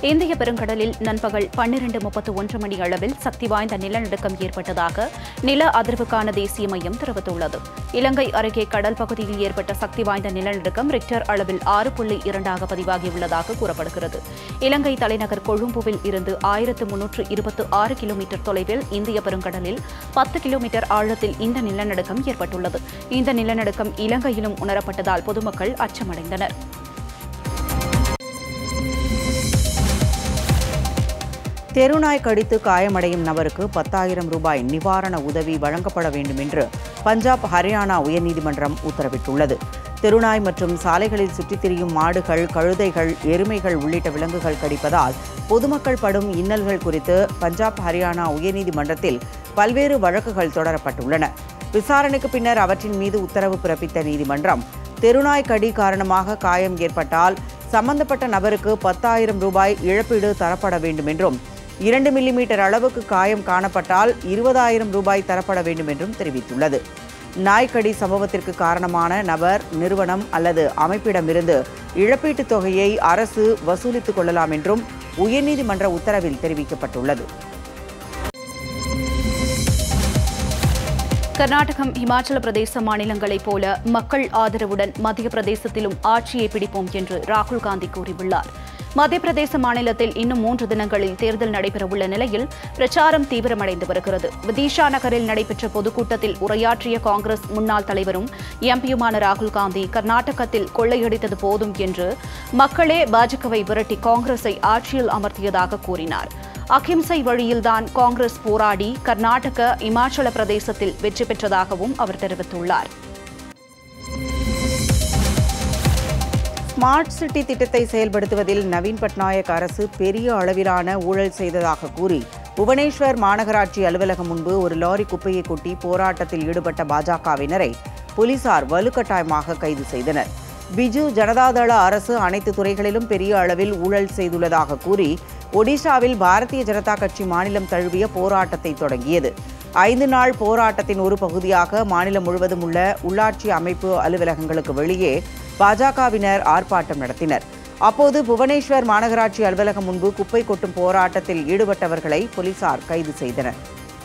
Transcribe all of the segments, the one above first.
இந்திய பெருங்கடலில் நண்பகல் பன்னிரண்டு முப்பத்து ஒன்று மணி அளவில் சக்தி வாய்ந்த நிலநடுக்கம் ஏற்பட்டதாக நில அதிர்வுக்கான தேசிய மையம் தெரிவித்துள்ளது இலங்கை அருகே கடல் பகுதியில் ஏற்பட்ட சக்தி வாய்ந்த நிலநடுக்கம் ரிக்டர் அளவில் ஆறு புள்ளி இரண்டாக பதிவாகியுள்ளதாக கூறப்படுகிறது இலங்கை தலைநகர் கொழும்புவில் இருந்து ஆயிரத்து முன்னூற்று இருபத்து ஆறு கிலோமீட்டர் தொலைவில் இந்திய பெருங்கடலில் பத்து கிலோமீட்டர் ஆழத்தில் இந்த நிலநடுக்கம் ஏற்பட்டுள்ளது இந்த நிலநடுக்கம் இலங்கையிலும் உணரப்பட்டதால் பொதுமக்கள் அச்சமடைந்தனர் தெருநாய் கடித்து காயமடையும் நபருக்கு பத்தாயிரம் ரூபாய் நிவாரண உதவி வழங்கப்பட வேண்டும் என்று பஞ்சாப் ஹரியானா உயர்நீதிமன்றம் உத்தரவிட்டுள்ளது தெருநாய் மற்றும் சாலைகளில் சுற்றித் திரியும் மாடுகள் கழுதைகள் எருமைகள் உள்ளிட்ட விலங்குகள் கடிப்பதால் பொதுமக்கள் படும் இன்னல்கள் குறித்து பஞ்சாப் ஹரியானா உயர்நீதிமன்றத்தில் பல்வேறு வழக்குகள் தொடரப்பட்டுள்ளன விசாரணைக்கு பின்னர் அவற்றின் மீது உத்தரவு பிறப்பித்த நீதிமன்றம் தெருநாய் கடி காரணமாக காயம் ஏற்பட்டால் சம்பந்தப்பட்ட நபருக்கு பத்தாயிரம் ரூபாய் இழப்பீடு தரப்பட வேண்டும் என்றும் இரண்டு மில்லிமீட்டர் அளவுக்கு காயம் காணப்பட்டால் இருபதாயிரம் ரூபாய் தரப்பட வேண்டும் என்றும் தெரிவித்துள்ளது நாய்க்கடி சம்பவத்திற்கு காரணமான நபர் நிறுவனம் அல்லது அமைப்பிடமிருந்து இழப்பீட்டுத் தொகையை அரசு வசூலித்துக் கொள்ளலாம் என்றும் உயர்நீதிமன்ற உத்தரவில் தெரிவிக்கப்பட்டுள்ளது கர்நாடகம் இமாச்சல பிரதேச மாநிலங்களைப் போல மக்கள் ஆதரவுடன் மத்திய பிரதேசத்திலும் ஆட்சியை பிடிப்போம் என்று ராகுல் காந்தி கூறியுள்ளார் மத்திய பிரதேச மாநிலத்தில் இன்னும் மூன்று தினங்களில் தேர்தல் நடைபெறவுள்ள நிலையில் பிரச்சாரம் தீவிரமடைந்து வருகிறது விதிஷா நகரில் நடைபெற்ற பொதுக்கூட்டத்தில் உரையாற்றிய காங்கிரஸ் முன்னாள் தலைவரும் எம்பியுமான ராகுல் காந்தி கர்நாடகத்தில் கொள்ளையடித்தது போதும் என்று மக்களே பாஜகவை விரட்டி காங்கிரஸை ஆட்சியில் அமர்த்தியதாக கூறினார் அகிம்சை வழியில்தான் காங்கிரஸ் போராடி கர்நாடக இமாச்சல பிரதேசத்தில் வெற்றி பெற்றதாகவும் அவர் தெரிவித்துள்ளார் ஸ்மார்ட் சிட்டி திட்டத்தை செயல்படுத்துவதில் நவீன் பட்நாயக் அரசு பெரிய அளவிலான ஊழல் செய்ததாக கூறி புவனேஸ்வர் மாநகராட்சி அலுவலகம் முன்பு ஒரு லாரி குப்பையை கொட்டி போராட்டத்தில் ஈடுபட்ட பாஜகவினரை போலீசார் வலுக்கட்டாயமாக கைது செய்தனர் பிஜு ஜனதாதள அரசு அனைத்து துறைகளிலும் பெரிய அளவில் ஊழல் செய்துள்ளதாக கூறி ஒடிஷாவில் பாரதிய ஜனதா கட்சி மாநிலம் தழுவிய போராட்டத்தை தொடங்கியது ஐந்து நாள் போராட்டத்தின் ஒரு பகுதியாக மாநிலம் முழுவதும் உள்ள உள்ளாட்சி அமைப்பு அலுவலகங்களுக்கு வெளியே பாஜகவினர் ஆர்ப்பாட்டம் நடத்தினர் அப்போது புவனேஸ்வர் மாநகராட்சி அலுவலகம் முன்பு குப்பை கொட்டும் போராட்டத்தில் ஈடுபட்டவர்களை போலீசார் கைது செய்தனர்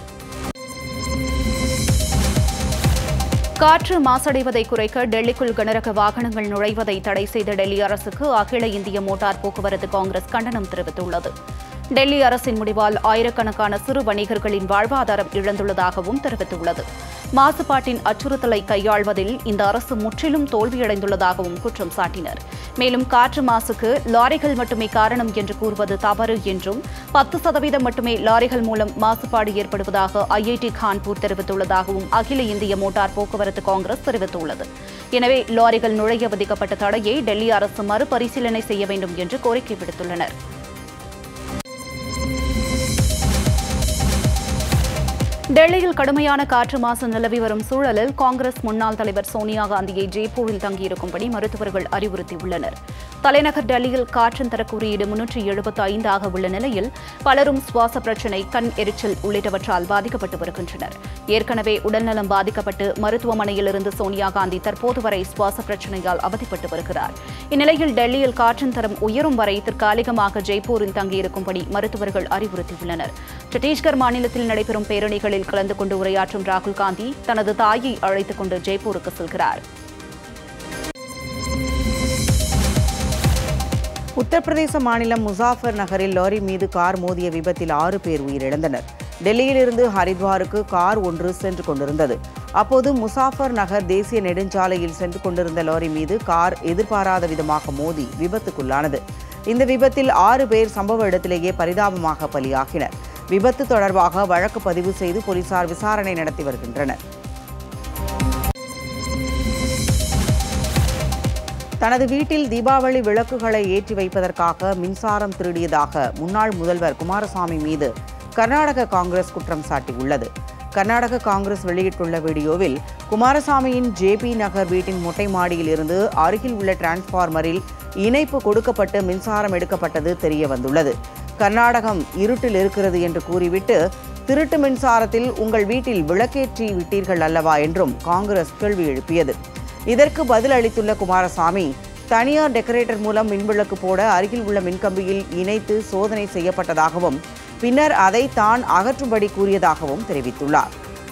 காற்று மாசடைவதை குறைக்க டெல்லிக்குள் கனரக வாகனங்கள் நுழைவதை தடை செய்த டெல்லி அரசுக்கு அகில இந்திய மோட்டார் போக்குவரத்து காங்கிரஸ் கண்டனம் தெரிவித்துள்ளது டெல்லி அரசின் முடிவால் ஆயிரக்கணக்கான சிறு வணிகர்களின் வாழ்வாதாரம் இழந்துள்ளதாகவும் தெரிவித்துள்ளது மாசுபாட்டின் அச்சுறுத்தலை கையாள்வதில் இந்த அரசு முற்றிலும் தோல்வியடைந்துள்ளதாகவும் குற்றம் சாட்டினர் மேலும் காற்று மாசுக்கு லாரிகள் மட்டுமே காரணம் என்று கூறுவது தவறு என்றும் பத்து சதவீதம் மட்டுமே லாரிகள் மூலம் மாசுபாடு ஏற்படுவதாக ஐஐடி கான்பூர் தெரிவித்துள்ளதாகவும் அகில இந்திய மோட்டார் போக்குவரத்து காங்கிரஸ் தெரிவித்துள்ளது எனவே லாரிகள் நுழைய விதிக்கப்பட்ட தடையை டெல்லி அரசு மறுபரிசீலனை செய்ய வேண்டும் என்று கோரிக்கை விடுத்துள்ளனர் டெல்லியில் கடுமையான காற்று மாசு நிலவி வரும் சூழலில் காங்கிரஸ் முன்னாள் தலைவர் சோனியா காந்தியை ஜெய்ப்பூரில் தங்கியிருக்கும்படி மருத்துவர்கள் அறிவுறுத்தியுள்ளனர் தலைநகர் டெல்லியில் காற்றின் தர குறியீடு முன்னூற்றி எழுபத்தி ஐந்தாக உள்ள நிலையில் பலரும் சுவாச பிரச்சினை கண் எரிச்சல் உள்ளிட்டவற்றால் பாதிக்கப்பட்டு வருகின்றனர் ஏற்கனவே உடல்நலம் பாதிக்கப்பட்டு மருத்துவமனையிலிருந்து சோனியா காந்தி தற்போது வரை சுவாச பிரச்சினையால் அவதிப்பட்டு வருகிறார் இந்நிலையில் டெல்லியில் காற்றின் தரம் உயரும் வரை தற்காலிகமாக ஜெய்ப்பூரில் தங்கியிருக்கும்படி மருத்துவர்கள் அறிவுறுத்தியுள்ளனர் சத்தீஸ்கர் மாநிலத்தில் நடைபெறும் பேரணிகளில் கலந்து கொண்டு உரையாற்றும் ராகுல் காந்தி தனது தாயை அழைத்துக் கொண்டு ஜெய்ப்பூருக்கு செல்கிறார் உத்தரப்பிரதேச மாநிலம் முசாஃபர் நகரில் லாரி மீது கார் மோதிய விபத்தில் ஆறு பேர் உயிரிழந்தனர் டெல்லியிலிருந்து ஹரித்வாருக்கு கார் ஒன்று சென்று கொண்டிருந்தது அப்போது முசாஃபர் நகர் தேசிய நெடுஞ்சாலையில் சென்று கொண்டிருந்த லாரி மீது கார் எதிர்பாராத விதமாக மோதி விபத்துக்குள்ளானது இந்த விபத்தில் ஆறு பேர் சம்பவ இடத்திலேயே பரிதாபமாக பலியாகினர் விபத்து தொடர்பாக வழக்கு பதிவு செய்து போலீசார் விசாரணை நடத்தி வருகின்றனர் தனது வீட்டில் தீபாவளி விளக்குகளை ஏற்றி வைப்பதற்காக மின்சாரம் திருடியதாக முன்னாள் முதல்வர் குமாரசாமி மீது கர்நாடக காங்கிரஸ் குற்றம் சாட்டியுள்ளது கர்நாடக காங்கிரஸ் வெளியிட்டுள்ள வீடியோவில் குமாரசாமியின் ஜேபி நகர் வீட்டின் மொட்டை மாடியில் இருந்து அருகில் உள்ள டிரான்ஸ்பார்மரில் இணைப்பு கொடுக்கப்பட்டு மின்சாரம் எடுக்கப்பட்டது தெரிய வந்துள்ளது கர்நாடகம் இருட்டில் இருக்கிறது என்று கூறிவிட்டு திருட்டு மின்சாரத்தில் உங்கள் வீட்டில் விளக்கேற்றி விட்டீர்கள் அல்லவா என்றும் காங்கிரஸ் கேள்வி எழுப்பியது இதற்கு பதில் அளித்துள்ள குமாரசாமி தனியார் டெக்கரேட்டர் மூலம் மின்விளக்கு போட அருகில் உள்ள மின்கம்பியில் இணைத்து சோதனை செய்யப்பட்டதாகவும் பின்னர் அதை தான் அகற்றும்படி கூறியதாகவும் தெரிவித்துள்ளார்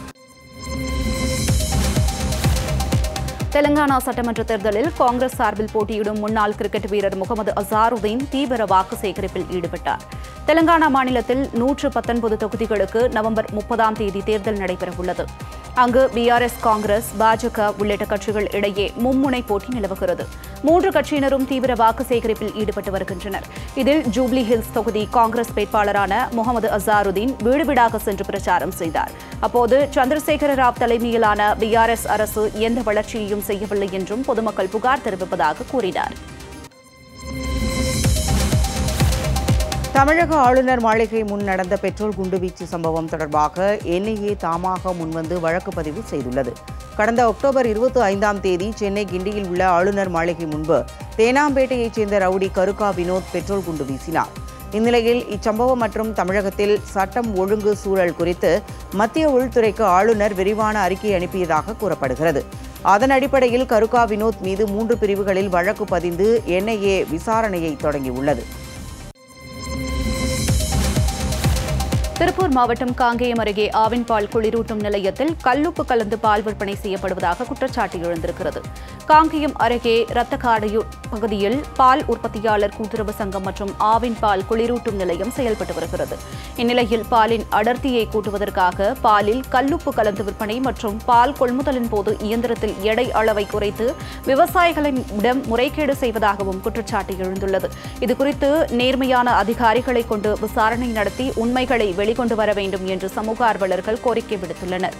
தெலங்கானா சட்டமன்ற தேர்தலில் காங்கிரஸ் சார்பில் போட்டியிடும் முன்னாள் கிரிக்கெட் வீரர் முகமது அசாருதீன் தீவிர வாக்கு சேகரிப்பில் ஈடுபட்டார் தெலங்கானா மாநிலத்தில் நூற்று பத்தொன்பது தொகுதிகளுக்கு நவம்பர் முப்பதாம் தேதி தேர்தல் நடைபெறவுள்ளது அங்கு பிஆர்எஸ் காங்கிரஸ் பாஜக உள்ளிட்ட கட்சிகள் இடையே மும்முனை போட்டி நிலவுகிறது மூன்று கட்சியினரும் தீவிர வாக்கு சேகரிப்பில் ஈடுபட்டு வருகின்றனர் இதில் ஜூப்ளி ஹில்ஸ் தொகுதி காங்கிரஸ் வேட்பாளரான முகமது அசாருதீன் வீடு வீடாக சென்று பிரச்சாரம் செய்தார் அப்போது சந்திரசேகர ராவ் தலைமையிலான பிஆர்எஸ் அரசு எந்த வளர்ச்சியையும் செய்யவில்லை என்றும் பொதுமக்கள் புகார் தெரிவிப்பதாக கூறினார் தமிழக ஆளுநர் மாளிகை முன் நடந்த பெட்ரோல் குண்டுவீச்சு சம்பவம் தொடர்பாக என்ஐஏ தாமாக முன்வந்து வழக்கு பதிவு செய்துள்ளது கடந்த அக்டோபர் இருபத்தி ஐந்தாம் தேதி சென்னை கிண்டியில் உள்ள ஆளுநர் மாளிகை முன்பு தேனாம்பேட்டையைச் சேர்ந்த ரவுடி கருக்கா வினோத் பெட்ரோல் குண்டு வீசினார் இந்நிலையில் இச்சம்பவம் மற்றும் தமிழகத்தில் சட்டம் ஒழுங்கு சூழல் குறித்து மத்திய உள்துறைக்கு ஆளுநர் விரிவான அறிக்கை அனுப்பியதாக கூறப்படுகிறது அதன் அடிப்படையில் கருக்கா வினோத் மீது மூன்று பிரிவுகளில் வழக்கு பதிந்து என்ஐஏ விசாரணையை தொடங்கியுள்ளது திருப்பூர் மாவட்டம் காங்கேயம் அருகே ஆவின்பால் குளிரூட்டும் நிலையத்தில் கல்லுப்பு கலந்து பால் விற்பனை செய்யப்படுவதாக குற்றச்சாட்டு எழுந்திருக்கிறது காங்கேயம் அருகே ரத்தக்காடையூர் பகுதியில் பால் உற்பத்தியாளர் கூட்டுறவு சங்கம் மற்றும் ஆவின் பால் குளிரூட்டும் நிலையம் செயல்பட்டு வருகிறது இந்நிலையில் பாலின் அடர்த்தியை கூட்டுவதற்காக பாலில் கல்லுப்பு கலந்து விற்பனை மற்றும் பால் கொள்முதலின் போது இயந்திரத்தில் எடை அளவை குறைத்து விவசாயிகளிடம் முறைகேடு செய்வதாகவும் குற்றச்சாட்டு எழுந்துள்ளது இதுகுறித்து நேர்மையான அதிகாரிகளை கொண்டு விசாரணை நடத்தி உண்மைகளை வெளிக்கொண்டு வர வேண்டும் என்று சமூக ஆர்வலர்கள் கோரிக்கை விடுத்துள்ளனர்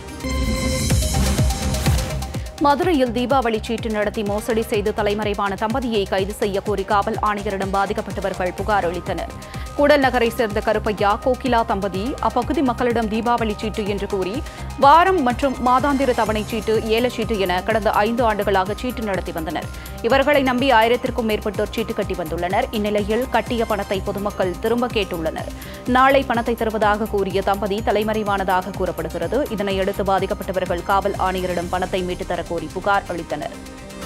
மதுரையில் தீபாவளி சீட்டு நடத்தி மோசடி செய்து தலைமறைவான தம்பதியை கைது செய்ய கோரி காவல் ஆணையரிடம் பாதிக்கப்பட்டவர்கள் புகார் அளித்தனர் கூடல் நகரை சேர்ந்த கருப்பையா கோகிலா தம்பதி அப்பகுதி மக்களிடம் தீபாவளி சீட்டு என்று கூறி வாரம் மற்றும் மாதாந்திர தவணை சீட்டு ஏலச்சீட்டு என கடந்த ஐந்து ஆண்டுகளாக சீட்டு நடத்தி வந்தனர் இவர்களை நம்பி ஆயிரத்திற்கும் மேற்பட்டோர் சீட்டு கட்டி வந்துள்ளனர் இந்நிலையில் கட்டிய பணத்தை பொதுமக்கள் திரும்ப கேட்டுள்ளனர் நாளை பணத்தை தருவதாக கூறிய தம்பதி தலைமறைவானதாக கூறப்படுகிறது இதனையடுத்து பாதிக்கப்பட்டவர்கள் காவல் ஆணையரிடம் பணத்தை மீட்டுத் தரக் கோரி புகார் அளித்தனர்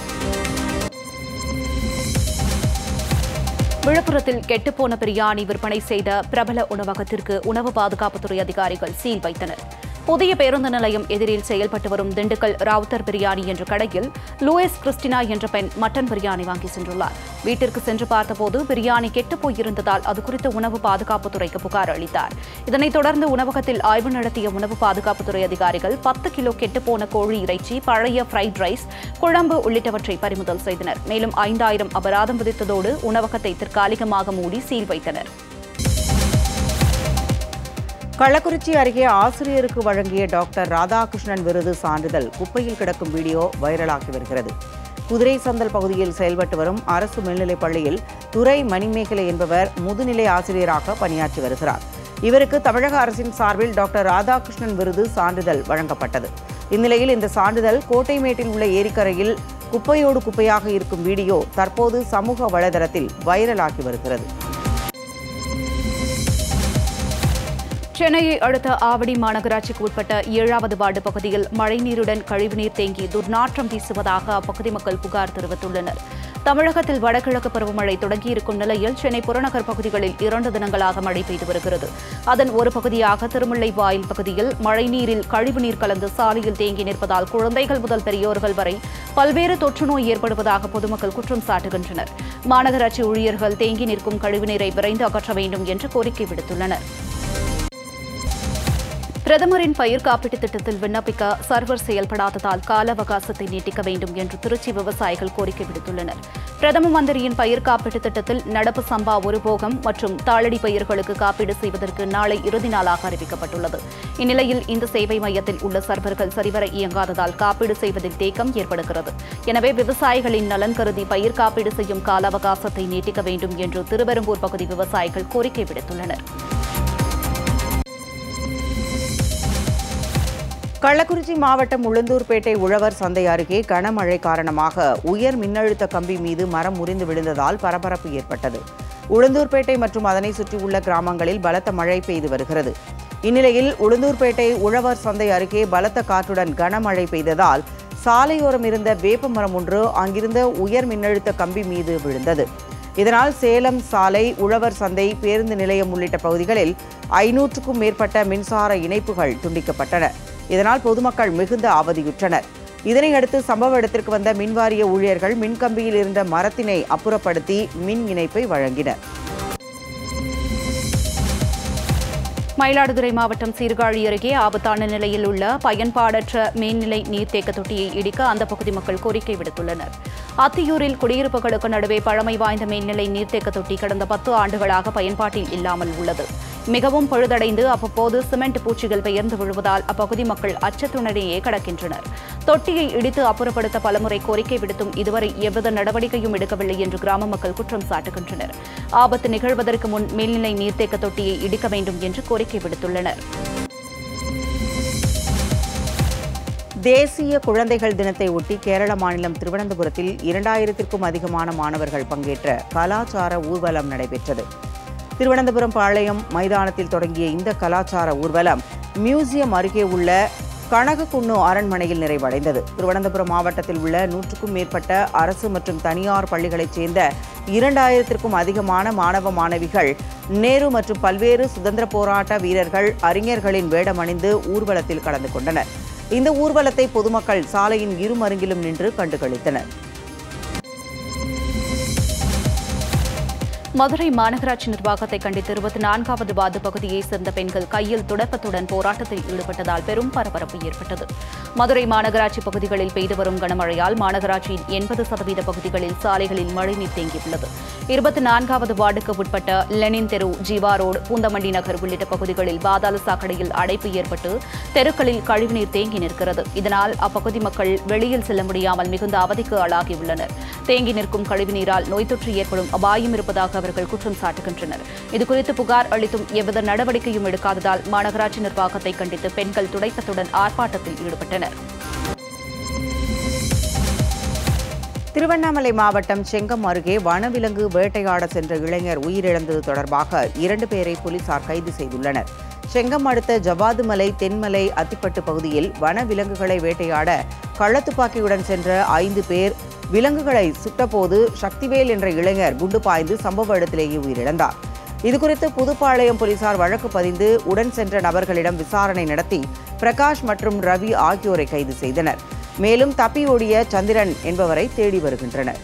விழுப்புரத்தில் கெட்டுப்போன பிரியாணி விற்பனை செய்த பிரபல உணவகத்திற்கு உணவு பாதுகாப்புத்துறை அதிகாரிகள் சீல் வைத்தனர் புதிய பேருந்து நிலையம் எதிரில் செயல்பட்டு வரும் திண்டுக்கல் ராவுத்தர் பிரியாணி என்ற கடையில் லூயிஸ் கிறிஸ்டினா என்ற பெண் மட்டன் பிரியாணி வாங்கி சென்றுள்ளார் வீட்டிற்கு சென்று பார்த்தபோது பிரியாணி கெட்டுப் போயிருந்ததால் அது குறித்து உணவு பாதுகாப்புத்துறைக்கு புகார் அளித்தார் இதனைத் தொடர்ந்து உணவகத்தில் ஆய்வு நடத்திய உணவு பாதுகாப்புத்துறை அதிகாரிகள் பத்து கிலோ கெட்டுப்போன கோழி இறைச்சி பழைய ஃப்ரைட் ரைஸ் குழம்பு உள்ளிட்டவற்றை பறிமுதல் செய்தனர் மேலும் ஐந்தாயிரம் அபராதம் விதித்ததோடு உணவகத்தை தற்காலிகமாக மூடி சீல் வைத்தனர் கள்ளக்குறிச்சி அருகே ஆசிரியருக்கு வழங்கிய டாக்டர் ராதாகிருஷ்ணன் விருது சான்றிதழ் குப்பையில் கிடக்கும் வீடியோ வைரலாகி வருகிறது குதிரை சந்தல் பகுதியில் செயல்பட்டு வரும் அரசு மேல்நிலைப் பள்ளியில் துரை மணிமேகலை என்பவர் முதுநிலை ஆசிரியராக பணியாற்றி வருகிறார் இவருக்கு தமிழக அரசின் சார்பில் டாக்டர் ராதாகிருஷ்ணன் விருது சான்றிதழ் வழங்கப்பட்டது இந்நிலையில் இந்த சான்றிதழ் கோட்டைமேட்டில் உள்ள ஏரிக்கரையில் குப்பையோடு குப்பையாக இருக்கும் வீடியோ தற்போது சமூக வலைதளத்தில் வைரலாகி வருகிறது சென்னையை அடுத்த ஆவடி மாநகராட்சிக்கு உட்பட்ட ஏழாவது வார்டு பகுதியில் மழைநீருடன் கழிவுநீர் தேங்கி துர்நாற்றம் வீசுவதாக அப்பகுதி மக்கள் புகார் தெரிவித்துள்ளனர் தமிழகத்தில் வடகிழக்கு பருவமழை தொடங்கியிருக்கும் நிலையில் சென்னை புறநகர் பகுதிகளில் இரண்டு தினங்களாக மழை பெய்து வருகிறது அதன் ஒரு பகுதியாக திருமுல்லை வாயில் பகுதியில் மழைநீரில் கழிவுநீர் கலந்து சாலையில் தேங்கி நிற்பதால் குழந்தைகள் முதல் பெரியோர்கள் வரை பல்வேறு தொற்றுநோய் ஏற்படுவதாக பொதுமக்கள் குற்றம் சாட்டுகின்றனர் மாநகராட்சி ஊழியர்கள் தேங்கி நிற்கும் கழிவுநீரை விரைந்து அகற்ற வேண்டும் என்று கோரிக்கை விடுத்துள்ளனர் பிரதமரின் பயிர் காப்பீட்டுத் திட்டத்தில் விண்ணப்பிக்க சர்வர் செயல்படாததால் கால அவகாசத்தை நீட்டிக்க வேண்டும் என்று திருச்சி விவசாயிகள் கோரிக்கை விடுத்துள்ளனர் பிரதம மந்திரியின் பயிர் காப்பீட்டுத் திட்டத்தில் நடப்பு சம்பா ஒரு போகம் மற்றும் தாளடி பயிர்களுக்கு காப்பீடு செய்வதற்கு நாளை இறுதி நாளாக அறிவிக்கப்பட்டுள்ளது இந்நிலையில் இந்த சேவை மையத்தில் உள்ள சர்வர்கள் சரிவர இயங்காததால் காப்பீடு செய்வதில் தேக்கம் ஏற்படுகிறது எனவே விவசாயிகளின் நலன் கருதி பயிர் காப்பீடு செய்யும் கால அவகாசத்தை நீட்டிக்க வேண்டும் என்று திருவெரும்பூர் பகுதி விவசாயிகள் கோரிக்கை விடுத்துள்ளனர் கள்ளக்குறிச்சி மாவட்டம் உளுந்தூர்பேட்டை உழவர் சந்தை அருகே கனமழை காரணமாக உயர் மின்னழுத்த கம்பி மீது மரம் முறிந்து விழுந்ததால் பரபரப்பு ஏற்பட்டது உளுந்தூர்பேட்டை மற்றும் அதனை சுற்றியுள்ள கிராமங்களில் பலத்த மழை பெய்து வருகிறது இந்நிலையில் உளுந்தூர்பேட்டை உழவர் சந்தை அருகே பலத்த காற்றுடன் கனமழை பெய்ததால் சாலையோரம் இருந்த வேப்ப மரம் ஒன்று அங்கிருந்த உயர் மின்னழுத்த கம்பி மீது விழுந்தது இதனால் சேலம் சாலை உழவர் சந்தை பேருந்து நிலையம் உள்ளிட்ட பகுதிகளில் ஐநூற்றுக்கும் மேற்பட்ட மின்சார இணைப்புகள் துண்டிக்கப்பட்டன இதனால் பொதுமக்கள் மிகுந்த அவதியுற்றனர் இதனையடுத்து சம்பவ இடத்திற்கு வந்த மின்வாரிய ஊழியர்கள் மின்கம்பியில் இருந்த மரத்தினை அப்புறப்படுத்தி மின் இணைப்பை வழங்கினர் மயிலாடுதுறை மாவட்டம் சீர்காழி அருகே ஆபத்தான நிலையில் உள்ள பயன்பாடற்ற மேல்நிலை நீர்த்தேக்க தொட்டியை இடிக்க அந்த பகுதி மக்கள் கோரிக்கை விடுத்துள்ளனர் அத்தியூரில் குடியிருப்புகளுக்கு நடுவே பழமை வாய்ந்த மேல்நிலை நீர்த்தேக்க தொட்டி கடந்த பத்து ஆண்டுகளாக பயன்பாட்டில் இல்லாமல் உள்ளது மிகவும் பழுதடைந்து அவ்வப்போது சிமெண்ட் பூச்சிகள் பெயர்ந்து விழுவதால் அப்பகுதி மக்கள் அச்சத்துடனேயே கடக்கின்றனர் தொட்டியை இடித்து அப்புறப்படுத்த பலமுறை கோரிக்கை விடுத்தும் இதுவரை எவ்வித நடவடிக்கையும் எடுக்கவில்லை என்று கிராம மக்கள் குற்றம் சாட்டுகின்றனர் ஆபத்து நிகழ்வதற்கு முன் மேல்நிலை நீர்த்தேக்க தொட்டியை இடிக்க வேண்டும் என்று கோரிக்கை விடுத்துள்ளனர் தேசிய குழந்தைகள் தினத்தை ஒட்டி கேரள மாநிலம் திருவனந்தபுரத்தில் இரண்டாயிரத்திற்கும் அதிகமான மாணவர்கள் பங்கேற்ற கலாச்சார ஊர்வலம் நடைபெற்றது திருவனந்தபுரம் பாளையம் மைதானத்தில் தொடங்கிய இந்த கலாச்சார ஊர்வலம் மியூசியம் அருகே உள்ள கனகக்குன்னு அரண்மனையில் நிறைவடைந்தது திருவனந்தபுரம் மாவட்டத்தில் உள்ள நூற்றுக்கும் மேற்பட்ட அரசு மற்றும் தனியார் பள்ளிகளைச் சேர்ந்த இரண்டாயிரத்திற்கும் அதிகமான மாணவ மாணவிகள் நேரு மற்றும் பல்வேறு சுதந்திர போராட்ட வீரர்கள் அறிஞர்களின் வேடமணிந்து ஊர்வலத்தில் கலந்து கொண்டனர் இந்த ஊர்வலத்தை பொதுமக்கள் சாலையின் இருமருங்கிலும் நின்று கண்டுகளித்தனர் மதுரை மாநகராட்சி நிர்வாகத்தை கண்டித்து இருபத்தி நான்காவது வார்டு பகுதியைச் சேர்ந்த பெண்கள் கையில் துடப்பத்துடன் போராட்டத்தில் ஈடுபட்டதால் பெரும் பரபரப்பு ஏற்பட்டது மதுரை மாநகராட்சி பகுதிகளில் பெய்து வரும் கனமழையால் மாநகராட்சியின் எண்பது சதவீத பகுதிகளில் சாலைகளில் மழைநீர் தேங்கியுள்ளது இருபத்தி நான்காவது வார்டுக்கு உட்பட்ட லெனின் தெரு ஜீவா ரோடு பூந்தமண்டி நகர் உள்ளிட்ட பகுதிகளில் பாதாள சாக்கடையில் அடைப்பு ஏற்பட்டு தெருக்களில் கழிவுநீர் தேங்கி நிற்கிறது இதனால் அப்பகுதி மக்கள் வெளியில் செல்ல முடியாமல் மிகுந்த அவதிக்கு ஆளாகியுள்ளனர் தேங்கி நிற்கும் கழிவுநீரால் நோய் தொற்று ஏற்படும் அபாயம் இருப்பதாக அவர்கள் குற்றம் சாட்டுகின்றனர் இதுகுறித்து புகார் அளித்தும் எவ்வித நடவடிக்கையும் எடுக்காததால் மாநகராட்சி நிர்வாகத்தை கண்டித்து பெண்கள் துடைப்பத்துடன் ஆர்ப்பாட்டத்தில் ஈடுபட்டனர் திருவண்ணாமலை மாவட்டம் செங்கம் அருகே வனவிலங்கு வேட்டையாட சென்ற இளைஞர் உயிரிழந்தது தொடர்பாக இரண்டு பேரை போலீசார் கைது செய்துள்ளனர் செங்கம் அடுத்த ஜவாதுமலை தென்மலை அத்திப்பட்டு பகுதியில் வனவிலங்குகளை வேட்டையாட கள்ளத்துப்பாக்கியுடன் சென்ற ஐந்து பேர் விலங்குகளை சுட்டபோது சக்திவேல் என்ற இளைஞர் குண்டு பாய்ந்து சம்பவ இடத்திலேயே உயிரிழந்தார் இதுகுறித்து புதுப்பாளையம் போலீசார் வழக்கு பதிந்து உடன் சென்ற நபர்களிடம் விசாரணை நடத்தி பிரகாஷ் மற்றும் ரவி ஆகியோரை கைது செய்தனர் மேலும் தப்பியோடிய சந்திரன் என்பவரை தேடி வருகின்றனர்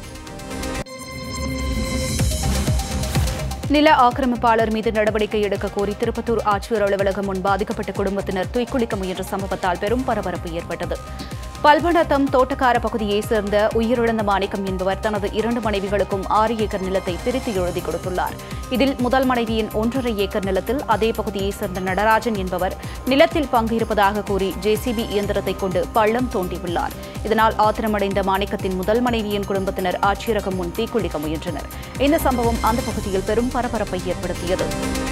நில ஆக்கிரமிப்பாளர் மீது நடவடிக்கை எடுக்க கோரி திருப்பத்தூர் ஆட்சியர் அலுவலகம் முன் பாதிக்கப்பட்ட குடும்பத்தினர் தூய்க்குளிக்க முயன்ற சம்பவத்தால் பெரும் பரபரப்பு ஏற்பட்டது பல்வனத்தம் தோட்டக்கார பகுதியைச் சேர்ந்த உயிரிழந்த மாணிக்கம் என்பவர் தனது இரண்டு மனைவிகளுக்கும் ஆறு ஏக்கர் நிலத்தை பிரித்து எழுதி கொடுத்துள்ளார் இதில் முதல் மனைவியின் ஒன்றரை ஏக்கர் நிலத்தில் அதே பகுதியைச் சேர்ந்த நடராஜன் என்பவர் நிலத்தில் பங்கு இருப்பதாக கூறி ஜேசிபி இயந்திரத்தை கொண்டு பள்ளம் தோண்டியுள்ளார் இதனால் ஆத்திரமடைந்த மாணிக்கத்தின் முதல் மனைவியின் குடும்பத்தினர் ஆட்சியரகம் முன் தீக்குளிக்க முயன்றனர் இந்த சம்பவம் அந்த பகுதியில் பெரும் பரபரப்பை ஏற்படுத்தியது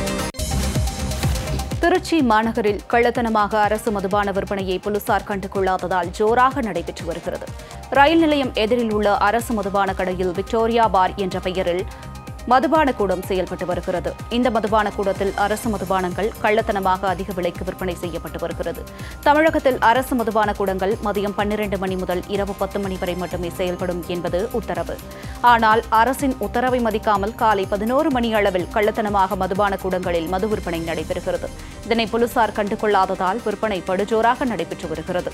திருச்சி மாநகரில் கள்ளத்தனமாக அரசு மதுபான விற்பனையை போலீசார் கண்டுகொள்ளாததால் ஜோராக நடைபெற்று வருகிறது ரயில் நிலையம் எதிரில் உள்ள அரசு மதுபான கடையில் விக்டோரியா பார் என்ற பெயரில் மதுபான கூடம் செயல்பட்டு வருகிறது இந்த மதுபான கூடத்தில் அரசு மதுபானங்கள் கள்ளத்தனமாக அதிக விலைக்கு விற்பனை செய்யப்பட்டு வருகிறது தமிழகத்தில் அரசு மதுபான கூடங்கள் மதியம் பன்னிரண்டு மணி முதல் இரவு பத்து மணி வரை மட்டுமே செயல்படும் என்பது உத்தரவு ஆனால் அரசின் உத்தரவை மதிக்காமல் காலை பதினோரு மணி அளவில் கள்ளத்தனமாக மதுபான கூடங்களில் மது விற்பனை நடைபெறுகிறது இதனை போலீசார் கண்டுகொள்ளாததால் விற்பனை படுஜோராக நடைபெற்று வருகிறது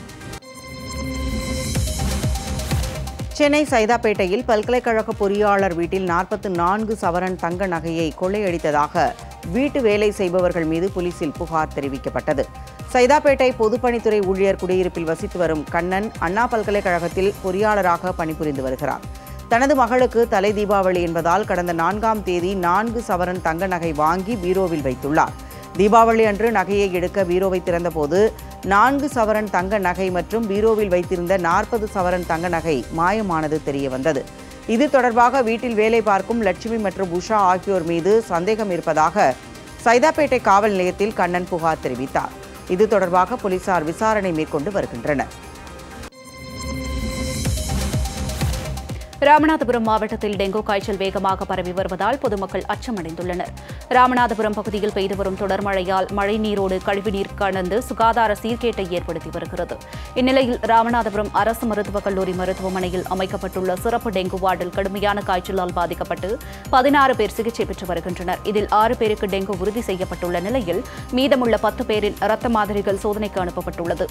சென்னை சைதாப்பேட்டையில் பல்கலைக்கழக பொறியாளர் வீட்டில் நாற்பத்து நான்கு சவரன் தங்க நகையை கொள்ளையடித்ததாக வீட்டு வேலை செய்பவர்கள் மீது போலீசில் புகார் தெரிவிக்கப்பட்டது சைதாப்பேட்டை பொதுப்பணித்துறை ஊழியர் குடியிருப்பில் வசித்து வரும் கண்ணன் அண்ணா பல்கலைக்கழகத்தில் பொறியாளராக பணிபுரிந்து வருகிறார் தனது மகளுக்கு தலை தீபாவளி என்பதால் கடந்த நான்காம் தேதி நான்கு சவரன் தங்க நகை வாங்கி பீரோவில் வைத்துள்ளார் தீபாவளி அன்று நகையை எடுக்க பீரோவை திறந்தபோது நான்கு சவரன் தங்க நகை மற்றும் பீரோவில் வைத்திருந்த நாற்பது சவரன் தங்க நகை மாயமானது தெரிய வந்தது இது தொடர்பாக வீட்டில் வேலை பார்க்கும் லட்சுமி மற்றும் உஷா ஆகியோர் மீது சந்தேகம் இருப்பதாக சைதாப்பேட்டை காவல் நிலையத்தில் கண்ணன் புகார் தெரிவித்தார் இது தொடர்பாக போலீசார் விசாரணை மேற்கொண்டு வருகின்றனர் ராமநாதபுரம் மாவட்டத்தில் டெங்கு காய்ச்சல் வேகமாக பரவி வருவதால் பொதுமக்கள் அச்சமடைந்துள்ளனர் ராமநாதபுரம் பகுதியில் பெய்து வரும் தொடர் மழையால் மழைநீரோடு கழிவுநீர் கலந்து சுகாதார சீர்கேட்டை ஏற்படுத்தி வருகிறது இந்நிலையில் ராமநாதபுரம் அரசு மருத்துவக் கல்லூரி மருத்துவமனையில் அமைக்கப்பட்டுள்ள சிறப்பு டெங்கு வார்டில் கடுமையான காய்ச்சலால் பாதிக்கப்பட்டு பதினாறு பேர் சிகிச்சை பெற்று வருகின்றனர் இதில் ஆறு பேருக்கு டெங்கு உறுதி செய்யப்பட்டுள்ள நிலையில் மீதமுள்ள பத்து பேரின் இரத்த மாதிரிகள் சோதனைக்கு அனுப்பப்பட்டுள்ளது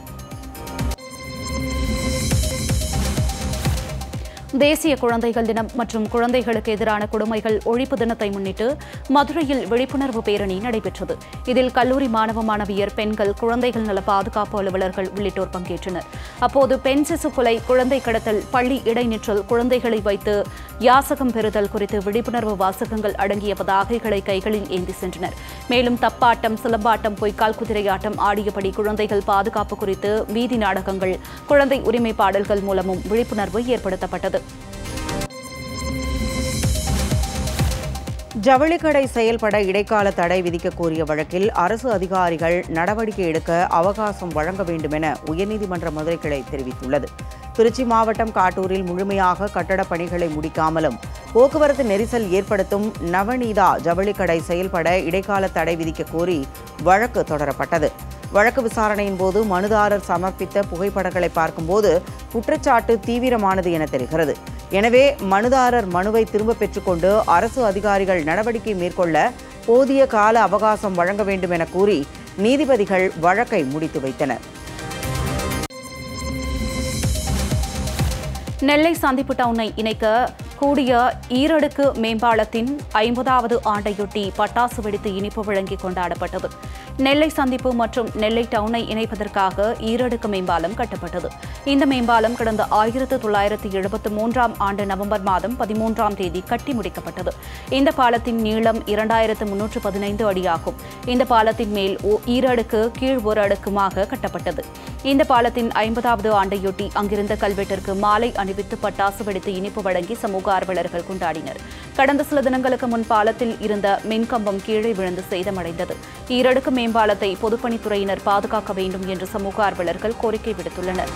தேசிய குழந்தைகள் தினம் மற்றும் குழந்தைகளுக்கு எதிரான கொடுமைகள் ஒழிப்பு தினத்தை முன்னிட்டு மதுரையில் விழிப்புணர்வு பேரணி நடைபெற்றது இதில் கல்லூரி மாணவ மாணவியர் பெண்கள் குழந்தைகள் நல பாதுகாப்பு அலுவலர்கள் உள்ளிட்டோர் பங்கேற்றனர் அப்போது பெண் சிசு கொலை குழந்தை கடத்தல் பள்ளி இடைநிற்றல் குழந்தைகளை வைத்து யாசகம் பெறுதல் குறித்து விழிப்புணர்வு வாசகங்கள் அடங்கிய பதாகைகளை கைகளில் ஏந்தி சென்றனர் மேலும் தப்பாட்டம் சிலம்பாட்டம் பொய்க்கால் குதிரையாட்டம் ஆடியபடி குழந்தைகள் பாதுகாப்பு குறித்து வீதி நாடகங்கள் குழந்தை உரிமை பாடல்கள் மூலமும் விழிப்புணர்வு ஏற்படுத்தப்பட்டது ஜவுளிக்கடை செயல்பட இடைக்கால தடை விதிக்க கோரிய வழக்கில் அரசு அதிகாரிகள் நடவடிக்கை எடுக்க அவகாசம் வழங்க வேண்டும் என உயர்நீதிமன்ற மதுரை கிளை தெரிவித்துள்ளது திருச்சி மாவட்டம் காட்டூரில் முழுமையாக கட்டடப் பணிகளை முடிக்காமலும் போக்குவரத்து நெரிசல் ஏற்படுத்தும் நவநீதா ஜவுளிக்கடை செயல்பட இடைக்கால தடை விதிக்க கோரி வழக்கு தொடரப்பட்டது வழக்கு விசாரணையின் போது மனுதாரர் சமர்ப்பித்த புகைப்படங்களை பார்க்கும்போது குற்றச்சாட்டு தீவிரமானது என தெரிகிறது எனவே மனுதாரர் மனுவை திரும்பப் பெற்றுக்கொண்டு அரசு அதிகாரிகள் நடவடிக்கை மேற்கொள்ள போதிய கால அவகாசம் வழங்க வேண்டும் என கூறி நீதிபதிகள் வழக்கை முடித்து வைத்தனர் நெல்லை சந்திப்பு டவுனை இணைக்க கூடிய ஈரடுக்கு மேம்பாலத்தின் ஐம்பதாவது ஆண்டையொட்டி பட்டாசு வெடித்து இனிப்பு வழங்கி கொண்டாடப்பட்டது நெல்லை சந்திப்பு மற்றும் நெல்லை டவுனை இணைப்பதற்காக ஈரடுக்கு மேம்பாலம் கட்டப்பட்டது இந்த மேம்பாலம் கடந்த ஆயிரத்து தொள்ளாயிரத்து எழுபத்து மூன்றாம் ஆண்டு நவம்பர் மாதம் பதிமூன்றாம் தேதி கட்டி முடிக்கப்பட்டது இந்த பாலத்தின் நீளம் இரண்டாயிரத்து முன்னூற்று பதினைந்து அடியாகும் இந்த பாலத்தின் மேல் ஓ- ஈரடுக்கு கீழ் ஒரு அடுக்குமாக கட்டப்பட்டது இந்த பாலத்தின் ஐம்பதாவது ஆண்டையொட்டி அங்கிருந்த கல்வெட்டிற்கு மாலை அணிவித்து பட்டாசு வெடித்து இனிப்பு வழங்கி சமூக ஆர்வலர்கள் கொண்டாடினர் கடந்த சில தினங்களுக்கு முன் பாலத்தில் இருந்த மின்கம்பம் கீழே விழுந்து சேதமடைந்தது ஈரடுக்கு மேம்பாலத்தை பொதுப்பணித்துறையினர் பாதுகாக்க வேண்டும் என்று சமூக ஆர்வலர்கள் கோரிக்கை விடுத்துள்ளனர்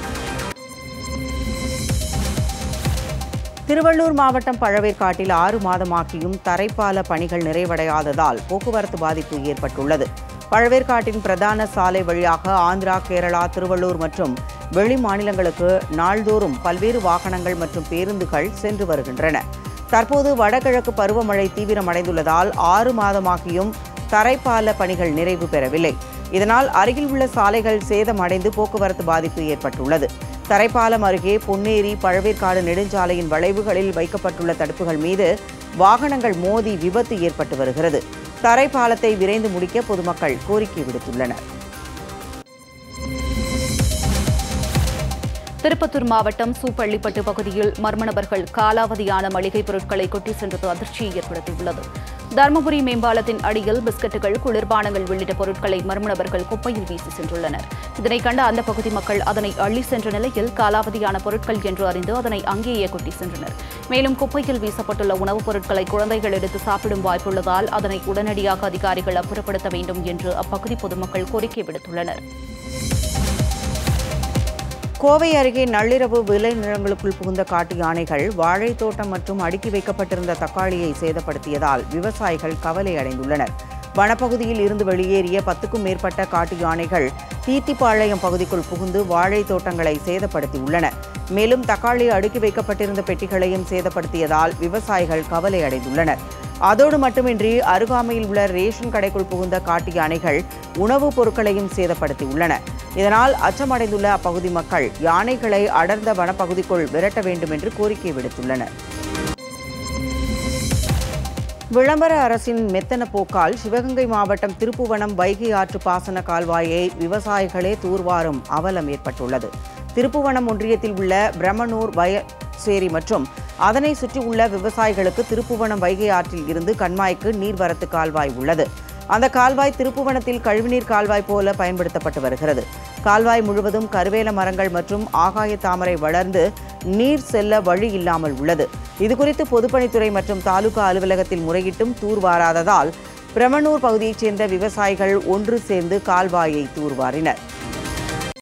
திருவள்ளூர் மாவட்டம் பழவேற்காட்டில் ஆறு மாதமாக்கியும் தரைப்பால பணிகள் நிறைவடையாததால் போக்குவரத்து பாதிப்பு ஏற்பட்டுள்ளது பழவேற்காட்டின் பிரதான சாலை வழியாக ஆந்திரா கேரளா திருவள்ளூர் மற்றும் வெளி மாநிலங்களுக்கு நாள்தோறும் பல்வேறு வாகனங்கள் மற்றும் பேருந்துகள் சென்று வருகின்றன தற்போது வடகிழக்கு பருவமழை தீவிரமடைந்துள்ளதால் ஆறு மாதமாகியும் தரைப்பால பணிகள் நிறைவு பெறவில்லை இதனால் அருகில் உள்ள சாலைகள் சேதமடைந்து போக்குவரத்து பாதிப்பு ஏற்பட்டுள்ளது தரைப்பாலம் அருகே பொன்னேரி பழவேற்காடு நெடுஞ்சாலையின் வளைவுகளில் வைக்கப்பட்டுள்ள தடுப்புகள் மீது வாகனங்கள் மோதி விபத்து ஏற்பட்டு வருகிறது தரைப்பாலத்தை விரைந்து முடிக்க பொதுமக்கள் கோரிக்கை விடுத்துள்ளனர் திருப்பத்தூர் மாவட்டம் சூப்பள்ளிப்பட்டு பகுதியில் மர்ம நபர்கள் காலாவதியான மளிகைப் பொருட்களை கொட்டி சென்றது அதிர்ச்சியை ஏற்படுத்தியுள்ளது தருமபுரி மேம்பாலத்தின் அடியில் பிஸ்கட்டுகள் குளிர்பானங்கள் உள்ளிட்ட பொருட்களை மர்ம நபர்கள் குப்பையில் வீசி சென்றுள்ளனர் இதனை கண்ட அந்த பகுதி மக்கள் அதனை அள்ளி சென்ற நிலையில் காலாவதியான பொருட்கள் என்று அறிந்து அதனை அங்கேயே கொட்டி சென்றனர் மேலும் குப்பையில் வீசப்பட்டுள்ள உணவுப் பொருட்களை குழந்தைகள் எடுத்து சாப்பிடும் வாய்ப்புள்ளதால் அதனை உடனடியாக அதிகாரிகள் அப்புறப்படுத்த வேண்டும் என்று அப்பகுதி பொதுமக்கள் கோரிக்கை விடுத்துள்ளனர் கோவை அருகே நள்ளிரவு விளை நிலங்களுக்குள் புகுந்த காட்டு யானைகள் வாழைத் தோட்டம் மற்றும் அடுக்கி வைக்கப்பட்டிருந்த தக்காளியை சேதப்படுத்தியதால் விவசாயிகள் கவலை அடைந்துள்ளனர் வனப்பகுதியில் இருந்து வெளியேறிய பத்துக்கும் மேற்பட்ட காட்டு யானைகள் தீத்திப்பாளையம் பகுதிக்குள் புகுந்து வாழைத் தோட்டங்களை சேதப்படுத்தியுள்ளன மேலும் தக்காளி அடுக்கி வைக்கப்பட்டிருந்த பெட்டிகளையும் சேதப்படுத்தியதால் விவசாயிகள் கவலை அடைந்துள்ளனர் அதோடு மட்டுமின்றி அருகாமையில் உள்ள ரேஷன் கடைக்குள் புகுந்த காட்டு யானைகள் உணவுப் பொருட்களையும் சேதப்படுத்தியுள்ளன இதனால் அச்சமடைந்துள்ள அப்பகுதி மக்கள் யானைகளை அடர்ந்த வனப்பகுதிக்குள் விரட்ட வேண்டும் என்று கோரிக்கை விடுத்துள்ளனர் விளம்பர அரசின் மெத்தன போக்கால் சிவகங்கை மாவட்டம் திருப்புவனம் வைகை ஆற்று பாசன கால்வாயை விவசாயிகளே தூர்வாரும் அவலம் ஏற்பட்டுள்ளது திருப்புவனம் ஒன்றியத்தில் உள்ள பிரம்மனூர் வயசேரி மற்றும் அதனை சுற்றியுள்ள விவசாயிகளுக்கு திருப்புவனம் வைகை ஆற்றில் இருந்து கண்மாய்க்கு நீர்வரத்து கால்வாய் உள்ளது அந்த கால்வாய் திருப்புவனத்தில் கழிவுநீர் கால்வாய் போல பயன்படுத்தப்பட்டு வருகிறது கால்வாய் முழுவதும் கருவேல மரங்கள் மற்றும் ஆகாய தாமரை வளர்ந்து நீர் செல்ல வழி இல்லாமல் உள்ளது இதுகுறித்து பொதுப்பணித்துறை மற்றும் தாலுகா அலுவலகத்தில் முறையிட்டும் தூர்வாராததால் பிரமனூர் பகுதியைச் சேர்ந்த விவசாயிகள் ஒன்று சேர்ந்து கால்வாயை தூர்வாரினர்